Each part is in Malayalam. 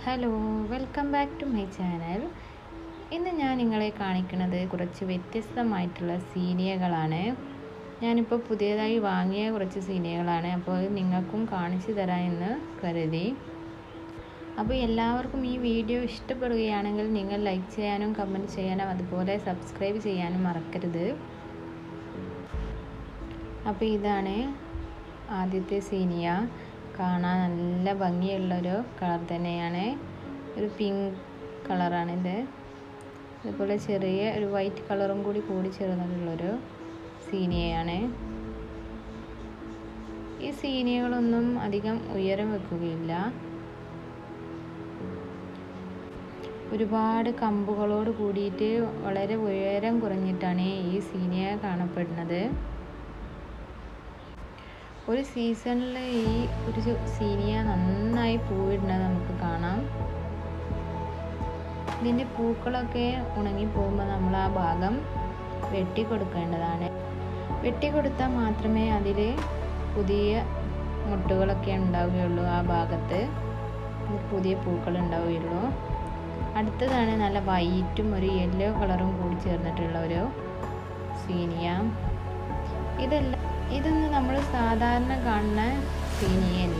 hello welcome back to my channel ഇന്ന് ഞാൻ നിങ്ങളെ കാണിക്കുന്നത് കുറച്ച് വ്യത്യസ്തമായിട്ടുള്ള സീനിയകളാണ് ഞാനിപ്പോൾ പുതിയതായി വാങ്ങിയ കുറച്ച് സീനിയകളാണ് അപ്പോൾ അത് നിങ്ങൾക്കും കാണിച്ചു തരാമെന്ന് കരുതി അപ്പോൾ എല്ലാവർക്കും ഈ വീഡിയോ ഇഷ്ടപ്പെടുകയാണെങ്കിൽ നിങ്ങൾ ലൈക്ക് ചെയ്യാനും കമൻറ്റ് ചെയ്യാനും അതുപോലെ സബ്സ്ക്രൈബ് ചെയ്യാനും മറക്കരുത് അപ്പോൾ ഇതാണ് ആദ്യത്തെ സീനിയ കാണാൻ നല്ല ഭംഗിയുള്ളൊരു കളർ തന്നെയാണ് ഒരു പിങ്ക് കളറാണിത് അതുപോലെ ചെറിയ ഒരു വൈറ്റ് കളറും കൂടി കൂടി ചേർന്നിട്ടുള്ളൊരു സീനിയയാണ് ഈ സീനിയകളൊന്നും അധികം ഉയരം വെക്കുകയില്ല ഒരുപാട് കമ്പുകളോട് കൂടിയിട്ട് വളരെ ഉയരം കുറഞ്ഞിട്ടാണ് ഈ സീനിയ കാണപ്പെടുന്നത് ഒരു സീസണിൽ ഈ ഒരു സീനിയ നന്നായി പൂവിടുന്നത് നമുക്ക് കാണാം ഇതിൻ്റെ പൂക്കളൊക്കെ ഉണങ്ങി പോകുമ്പോൾ നമ്മൾ ആ ഭാഗം വെട്ടിക്കൊടുക്കേണ്ടതാണ് വെട്ടിക്കൊടുത്താൽ മാത്രമേ അതിൽ പുതിയ മുട്ടുകളൊക്കെ ഉണ്ടാവുകയുള്ളൂ ആ ഭാഗത്ത് പുതിയ പൂക്കൾ ഉണ്ടാവുകയുള്ളൂ അടുത്തതാണ് നല്ല വൈറ്റും ഒരു യെല്ലോ കളറും കൂടി ചേർന്നിട്ടുള്ള ഒരു സീനിയ ഇതെല്ലാം ഇതൊന്നും നമ്മൾ സാധാരണ കാണുന്ന സീനിയല്ല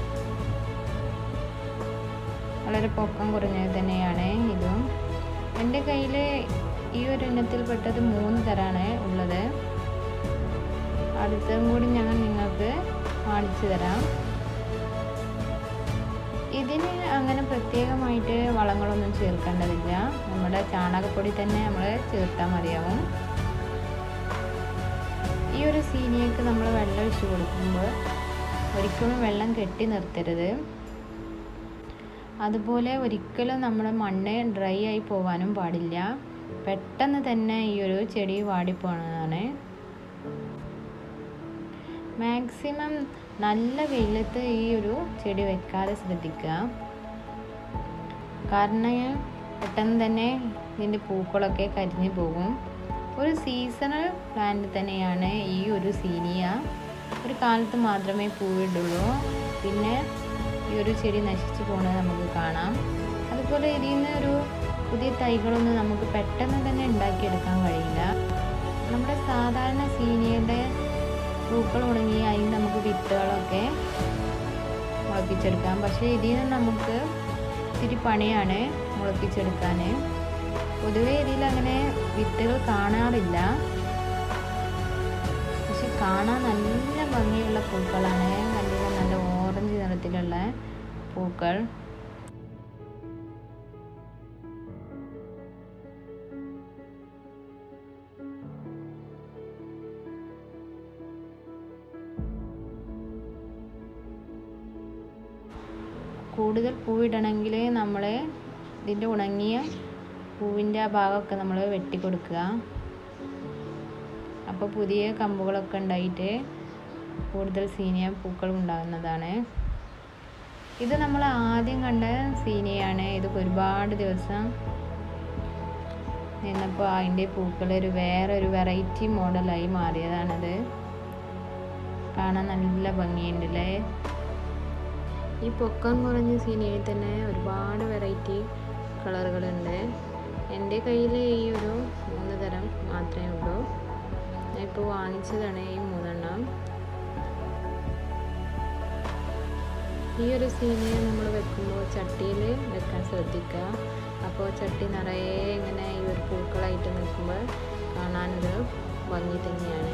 വളരെ പൊക്കം കുറഞ്ഞത് തന്നെയാണ് ഇതും എൻ്റെ കയ്യിൽ ഈ ഒരു ഇനത്തിൽപ്പെട്ടത് മൂന്ന് തരാണ് ഉള്ളത് അടുത്തതും കൂടി ഞാൻ നിങ്ങൾക്ക് കാണിച്ചു തരാം ഇതിന് അങ്ങനെ പ്രത്യേകമായിട്ട് വളങ്ങളൊന്നും ചേർക്കേണ്ടതില്ല നമ്മുടെ ചാണകപ്പൊടി തന്നെ നമ്മൾ ചേർത്താൽ മതിയാവും ഈ ഒരു സീനിയക്ക് നമ്മൾ വെള്ളം ഒഴിച്ച് കൊടുക്കുമ്പോൾ ഒരിക്കലും വെള്ളം കെട്ടി നിർത്തരുത് അതുപോലെ ഒരിക്കലും നമ്മുടെ മണ്ണ് ഡ്രൈ ആയി പോകാനും പാടില്ല പെട്ടെന്ന് തന്നെ ഈ ഒരു ചെടി വാടിപ്പോണതാണ് മാക്സിമം നല്ല വെയിലത്ത് ഈ ഒരു ചെടി വെക്കാതെ ശ്രദ്ധിക്കുക കാരണം പെട്ടെന്ന് തന്നെ ഇതിൻ്റെ പൂക്കളൊക്കെ കരിഞ്ഞു പോകും ഒരു സീസണൽ പ്ലാന്റ് തന്നെയാണ് ഈ ഒരു സീനിയ ഒരു കാലത്ത് മാത്രമേ പൂവിടുള്ളൂ പിന്നെ ഈ ഒരു ചെടി നശിച്ചു പോകുന്നത് നമുക്ക് കാണാം അതുപോലെ ഇതിൽ നിന്ന് ഒരു പുതിയ തൈകളൊന്നും നമുക്ക് പെട്ടെന്ന് തന്നെ ഉണ്ടാക്കിയെടുക്കാൻ കഴിയില്ല നമ്മുടെ സാധാരണ സീനിയയുടെ പൂക്കൾ ഉണങ്ങി അതിന് നമുക്ക് വിത്തുകളൊക്കെ മുളപ്പിച്ചെടുക്കാം പക്ഷേ ഇതിൽ നിന്ന് നമുക്ക് ഇത്തിരി പണിയാണ് മുളപ്പിച്ചെടുക്കാൻ പൊതുവെ ഇതിൽ അങ്ങനെ വിത്തുകൾ കാണാറില്ല പക്ഷെ കാണാൻ നല്ല ഭംഗിയുള്ള പൂക്കളാണ് കണ്ടില്ല നല്ല ഓറഞ്ച് നിറത്തിലുള്ള പൂക്കൾ കൂടുതൽ പൂവിടണമെങ്കിൽ നമ്മൾ ഇതിൻ്റെ ഉണങ്ങിയ പൂവിൻ്റെ ആ ഭാഗമൊക്കെ നമ്മൾ വെട്ടിക്കൊടുക്കുക അപ്പോൾ പുതിയ കമ്പുകളൊക്കെ ഉണ്ടായിട്ട് കൂടുതൽ സീനിയ പൂക്കൾ ഉണ്ടാകുന്നതാണ് ഇത് നമ്മൾ ആദ്യം കണ്ട സീനിയാണ് ഇത് ഒരുപാട് ദിവസം നിന്നപ്പോൾ അതിൻ്റെ പൂക്കൾ ഒരു വേറെ ഒരു വെറൈറ്റി മോഡലായി മാറിയതാണത് കാണാൻ നല്ല ഭംഗിയുണ്ടല്ലേ ഈ പൊക്കം കുറഞ്ഞ സീനിയയിൽ തന്നെ ഒരുപാട് വെറൈറ്റി കളറുകളുണ്ട് എൻ്റെ കയ്യിൽ ഈ ഒരു മൂന്ന് തരം മാത്രമേ ഉള്ളൂ ഞാൻ ഇപ്പോൾ വാങ്ങിച്ചതാണ് ഈ മൂന്നെണ്ണം ഈ ഒരു സീനിയ നമ്മൾ വെക്കുമ്പോൾ ചട്ടിയിൽ വെക്കാൻ ശ്രദ്ധിക്കുക അപ്പോൾ ചട്ടി നിറയെ ഇങ്ങനെ ഈ ഒരു പൂക്കളായിട്ട് നിൽക്കുമ്പോൾ കാണാനൊരു ഭംഗി തന്നെയാണ്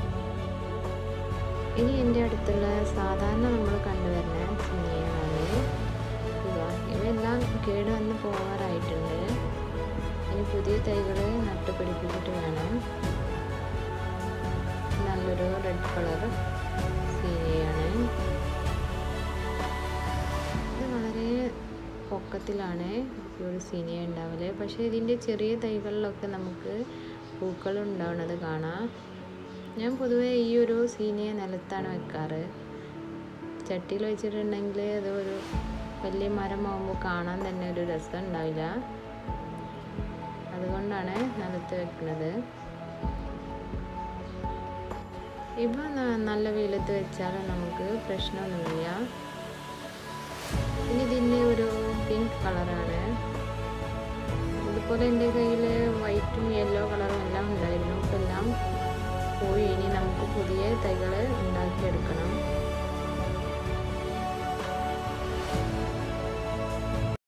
ഇനി എൻ്റെ അടുത്തുള്ള സാധാരണ നമ്മൾ കണ്ടുവരുന്ന സീനിയകളാണ് ഇവ ഇവയെല്ലാം കേട് വന്ന് പോകാറായിട്ടുണ്ട് ഇനി പുതിയ തൈകൾ നട്ടുപിടിപ്പിച്ചിട്ട് വേണം നല്ലൊരു റെഡ് കളർ സീനിയാണ് ഇത് വളരെ പൊക്കത്തിലാണ് ഈ ഒരു സീനിയ ഉണ്ടാവല് പക്ഷേ ഇതിൻ്റെ ചെറിയ തൈകളിലൊക്കെ നമുക്ക് പൂക്കൾ ഉണ്ടാവുന്നത് കാണാം ഞാൻ പൊതുവേ ഈ ഒരു സീനിയ നിലത്താണ് വെക്കാറ് ചട്ടിയിൽ വെച്ചിട്ടുണ്ടെങ്കിൽ അത് ഒരു വലിയ മരമാകുമ്പോൾ കാണാൻ തന്നെ ഒരു രസം ഉണ്ടാവില്ല അതുകൊണ്ടാണ് നിലത്ത് വെക്കുന്നത് ഇപ്പം നല്ല വെയിലത്ത് വെച്ചാൽ നമുക്ക് പ്രശ്നമൊന്നുമില്ല ഇനി ഇതിൻ്റെ ഒരു പിങ്ക് അതുപോലെ എൻ്റെ കയ്യിൽ വൈറ്റും യെല്ലോ കളറും എല്ലാം ഉണ്ടായിരുന്നു അപ്പോൾ എല്ലാം പോയി ഇനി നമുക്ക് പുതിയ തൈകൾ ഉണ്ടാക്കിയെടുക്കണം